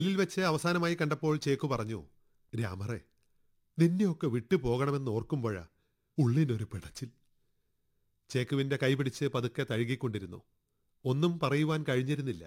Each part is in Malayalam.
ിൽ വെച്ച് അവസാനമായി കണ്ടപ്പോൾ ചേക്കു പറഞ്ഞു രാമറെ നിന്നെയൊക്കെ വിട്ടു പോകണമെന്ന് ഓർക്കുമ്പോഴാ ഉള്ളിനൊരു പിടച്ചിൽ ചേക്കുവിന്റെ കൈപിടിച്ച് പതുക്കെ തഴുകിക്കൊണ്ടിരുന്നു ഒന്നും പറയുവാൻ കഴിഞ്ഞിരുന്നില്ല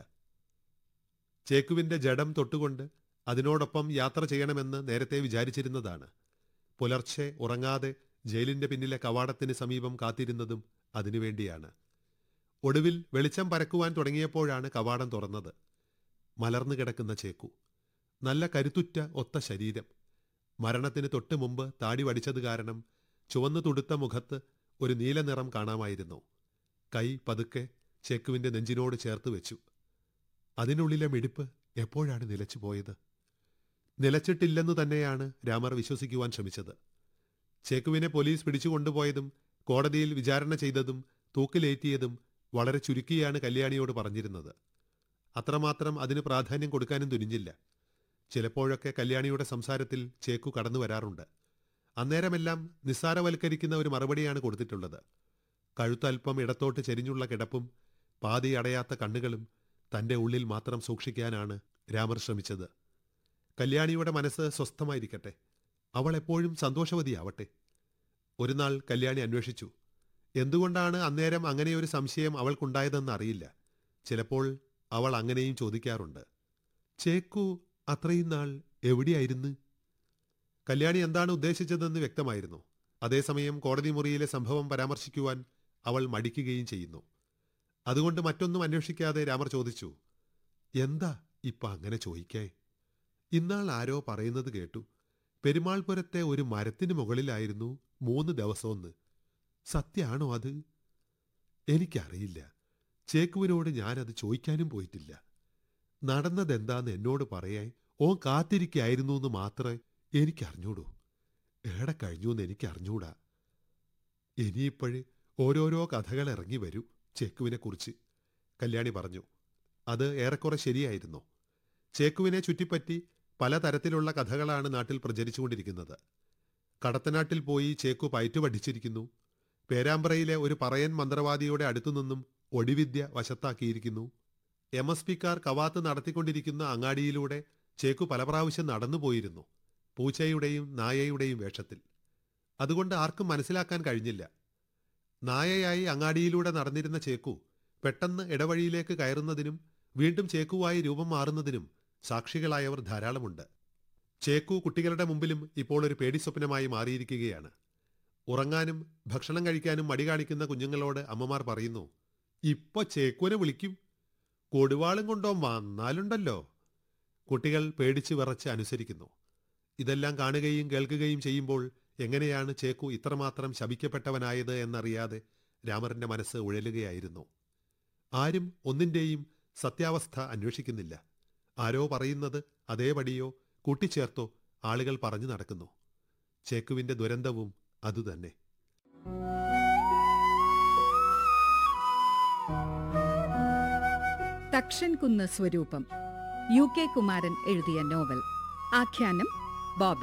ചേക്കുവിന്റെ ജഡം തൊട്ടുകൊണ്ട് അതിനോടൊപ്പം യാത്ര ചെയ്യണമെന്ന് നേരത്തെ വിചാരിച്ചിരുന്നതാണ് പുലർച്ചെ ഉറങ്ങാതെ ജയിലിന്റെ പിന്നിലെ കവാടത്തിന് സമീപം കാത്തിരുന്നതും അതിനുവേണ്ടിയാണ് ഒടുവിൽ വെളിച്ചം പരക്കുവാൻ തുടങ്ങിയപ്പോഴാണ് കവാടം തുറന്നത് മലർന്നു കിടക്കുന്ന ചേക്കു നല്ല കരുത്തുറ്റ ഒത്ത ശരീരം മരണത്തിന് തൊട്ടു മുമ്പ് താടി വടിച്ചത് കാരണം ചുവന്നു തുടുത്ത മുഖത്ത് ഒരു നീല നിറം കാണാമായിരുന്നു കൈ പതുക്കെ ചേക്കുവിന്റെ നെഞ്ചിനോട് ചേർത്ത് വെച്ചു അതിനുള്ളിലെ മിടിപ്പ് എപ്പോഴാണ് നിലച്ചു പോയത് നിലച്ചിട്ടില്ലെന്ന് തന്നെയാണ് രാമർ വിശ്വസിക്കുവാൻ ശ്രമിച്ചത് ചേക്കുവിനെ പോലീസ് പിടിച്ചുകൊണ്ടുപോയതും കോടതിയിൽ വിചാരണ ചെയ്തതും തൂക്കിലേറ്റിയതും വളരെ ചുരുക്കിയാണ് കല്യാണിയോട് പറഞ്ഞിരുന്നത് അത്രമാത്രം അതിന് പ്രാധാന്യം കൊടുക്കാനും തുനിഞ്ഞില്ല ചിലപ്പോഴൊക്കെ കല്യാണിയുടെ സംസാരത്തിൽ ചേക്കു കടന്നു വരാറുണ്ട് അന്നേരമെല്ലാം നിസ്സാരവൽക്കരിക്കുന്ന ഒരു മറുപടിയാണ് കൊടുത്തിട്ടുള്ളത് കഴുത്തൽപ്പം ഇടത്തോട്ട് ചെരിഞ്ഞുള്ള കിടപ്പും പാതി അടയാത്ത കണ്ണുകളും തന്റെ ഉള്ളിൽ മാത്രം സൂക്ഷിക്കാനാണ് രാമർ ശ്രമിച്ചത് കല്യാണിയുടെ മനസ്സ് സ്വസ്ഥമായിരിക്കട്ടെ അവൾ എപ്പോഴും സന്തോഷവതിയാവട്ടെ ഒരു നാൾ കല്യാണി അന്വേഷിച്ചു എന്തുകൊണ്ടാണ് അന്നേരം അങ്ങനെയൊരു സംശയം അവൾക്കുണ്ടായതെന്ന് അറിയില്ല ചിലപ്പോൾ അവൾ അങ്ങനെയും ചോദിക്കാറുണ്ട് ചേക്കു അത്രയും നാൾ എവിടെയായിരുന്നു കല്യാണി എന്താണ് ഉദ്ദേശിച്ചതെന്ന് വ്യക്തമായിരുന്നു അതേസമയം കോടതി മുറിയിലെ സംഭവം പരാമർശിക്കുവാൻ അവൾ മടിക്കുകയും ചെയ്യുന്നു അതുകൊണ്ട് മറ്റൊന്നും അന്വേഷിക്കാതെ രാമർ ചോദിച്ചു എന്താ ഇപ്പൊ അങ്ങനെ ചോദിക്കേ ഇന്നാൾ ആരോ പറയുന്നത് കേട്ടു പെരുമാൾപുരത്തെ ഒരു മരത്തിന് മുകളിലായിരുന്നു മൂന്ന് ദിവസമെന്ന് സത്യാണോ അത് എനിക്കറിയില്ല ചേക്കുവിനോട് ഞാനത് ചോദിക്കാനും പോയിട്ടില്ല നടന്നതെന്താന്ന് എന്നോട് പറയാൻ ഓൻ കാത്തിരിക്കായിരുന്നു എന്ന് മാത്രമേ എനിക്കറിഞ്ഞൂടൂ ഏടെ കഴിഞ്ഞു എന്ന് എനിക്കറിഞ്ഞൂടാ ഇനിയിപ്പോഴ് ഓരോരോ കഥകൾ ഇറങ്ങി വരൂ ചേക്കുവിനെക്കുറിച്ച് കല്യാണി പറഞ്ഞു അത് ഏറെക്കുറെ ശരിയായിരുന്നു ചേക്കുവിനെ ചുറ്റിപ്പറ്റി പലതരത്തിലുള്ള കഥകളാണ് നാട്ടിൽ പ്രചരിച്ചുകൊണ്ടിരിക്കുന്നത് കടത്തനാട്ടിൽ പോയി ചേക്കു പയറ്റു പഠിച്ചിരിക്കുന്നു പേരാമ്പ്രയിലെ ഒരു പറയൻ മന്ത്രവാദിയുടെ അടുത്തുനിന്നും ഒടിവിദ്യ വശത്താക്കിയിരിക്കുന്നു എം എസ് പിക്കാർ കവാത്ത് നടത്തിക്കൊണ്ടിരിക്കുന്ന അങ്ങാടിയിലൂടെ ചേക്കു പല പ്രാവശ്യം നടന്നു പോയിരുന്നു പൂച്ചയുടെയും നായയുടെയും വേഷത്തിൽ അതുകൊണ്ട് ആർക്കും മനസ്സിലാക്കാൻ കഴിഞ്ഞില്ല നായയായി അങ്ങാടിയിലൂടെ നടന്നിരുന്ന ചേക്കു പെട്ടെന്ന് ഇടവഴിയിലേക്ക് കയറുന്നതിനും വീണ്ടും ചേക്കുവായി രൂപം മാറുന്നതിനും സാക്ഷികളായവർ ധാരാളമുണ്ട് ചേക്കു കുട്ടികളുടെ മുമ്പിലും ഇപ്പോൾ ഒരു പേടി സ്വപ്നമായി മാറിയിരിക്കുകയാണ് ഉറങ്ങാനും ഭക്ഷണം കഴിക്കാനും മടി കാണിക്കുന്ന കുഞ്ഞുങ്ങളോട് അമ്മമാർ പറയുന്നു ഇപ്പൊ ചേക്കുവിനെ വിളിക്കും കൊടുവാളും കൊണ്ടോ വന്നാലുണ്ടല്ലോ കുട്ടികൾ പേടിച്ച് വിറച്ച് അനുസരിക്കുന്നു ഇതെല്ലാം കാണുകയും കേൾക്കുകയും ചെയ്യുമ്പോൾ എങ്ങനെയാണ് ചേക്കു ഇത്രമാത്രം ശപിക്കപ്പെട്ടവനായത് എന്നറിയാതെ രാമറിന്റെ മനസ്സ് ഉഴലുകയായിരുന്നു ആരും ഒന്നിന്റെയും സത്യാവസ്ഥ അന്വേഷിക്കുന്നില്ല ആരോ പറയുന്നത് അതേപടിയോ കൂട്ടിച്ചേർത്തോ ആളുകൾ പറഞ്ഞു നടക്കുന്നു ചേക്കുവിന്റെ ദുരന്തവും അതുതന്നെ തക്ഷൻ കുന്ന് സ്വരൂപം യു കെ കുമാരൻ എഴുതിയ നോവൽ ആഖ്യാനം ബോബി